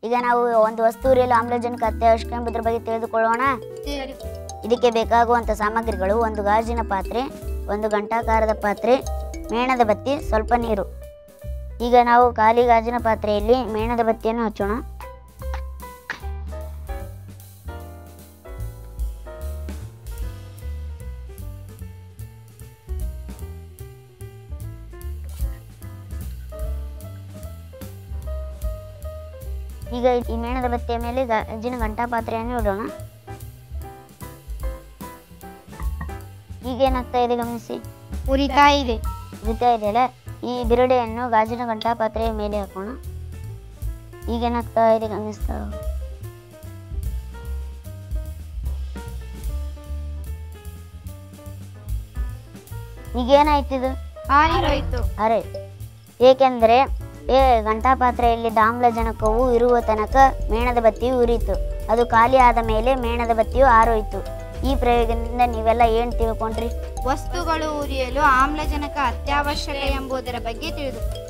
ಈಗ ನಾವು ಒಂದು ವಸ್ತು ಉರಿಯಲು ಆಮ್ಲಜನಕ ಅತ್ಯವಶ್ಯಕ ಎಂಬುದರ ಬಗ್ಗೆ ತಿಳಿದುಕೊಳ್ಳೋಣ ಇದಕ್ಕೆ ಬೇಕಾಗುವಂಥ ಸಾಮಗ್ರಿಗಳು ಒಂದು ಗಾಜಿನ ಪಾತ್ರೆ ಒಂದು ಗಂಟಾಕಾರದ ಪಾತ್ರೆ ಮೇಣದ ಬತ್ತಿ ಸ್ವಲ್ಪ ನೀರು ಈಗ ನಾವು ಖಾಲಿ ಗಾಜಿನ ಪಾತ್ರೆಯಲ್ಲಿ ಮೇಣದ ಬತ್ತಿಯನ್ನು ಹಚ್ಚೋಣ ಈಗ ಈ ಮೇಣದ ಬತ್ತಿಯ ಮೇಲೆ ಗಾಜಿನ ಗಂಟಾ ಪಾತ್ರೆಯನ್ನು ಇಡೋಣ ಈಗ ಏನಾಗ್ತಾ ಇದೆ ಗಮನಿಸಿ ಉರಿತಾ ಇದೆ ಉರಿತಾ ಇದೆಯಲ್ಲ ಈ ಬಿರುಡೆಯನ್ನು ಗಾಜಿನ ಗಂಟಾ ಪಾತ್ರೆಯ ಮೇಲೆ ಹಾಕೋಣ ಈಗೇನಾಗ್ತಾ ಇದೆ ಗಮನಿಸ್ತಾ ಹೋಗು. ಈಗೇನಾಯ್ತಿದು ಆರಿಹೋಯ್ತು ಅರೆ ಏಕೆಂದರೆ ಏ ಗಂಟಾ ಪಾತ್ರೆಯಲ್ಲಿದ್ದ ಆಮ್ಲಜನಕವು ಇರುವ ತನಕ ಮೇಣದ ಬತ್ತಿಯು ಉರಿಯಿತು ಅದು ಖಾಲಿ ಆದ ಮೇಲೆ ಮೇಣದ ಬತ್ತಿಯು ಆರೋಯ್ತು ಈ ಪ್ರಯೋಗದಿಂದ ನೀವೆಲ್ಲ ಏನು ತಿಳ್ಕೊಂಡ್ರಿ ವಸ್ತುಗಳು ಉರಿಯಲು ಆಮ್ಲಜನಕ ಅತ್ಯವಶ್ಯಕ ಎಂಬುದರ ಬಗ್ಗೆ ತಿಳಿದು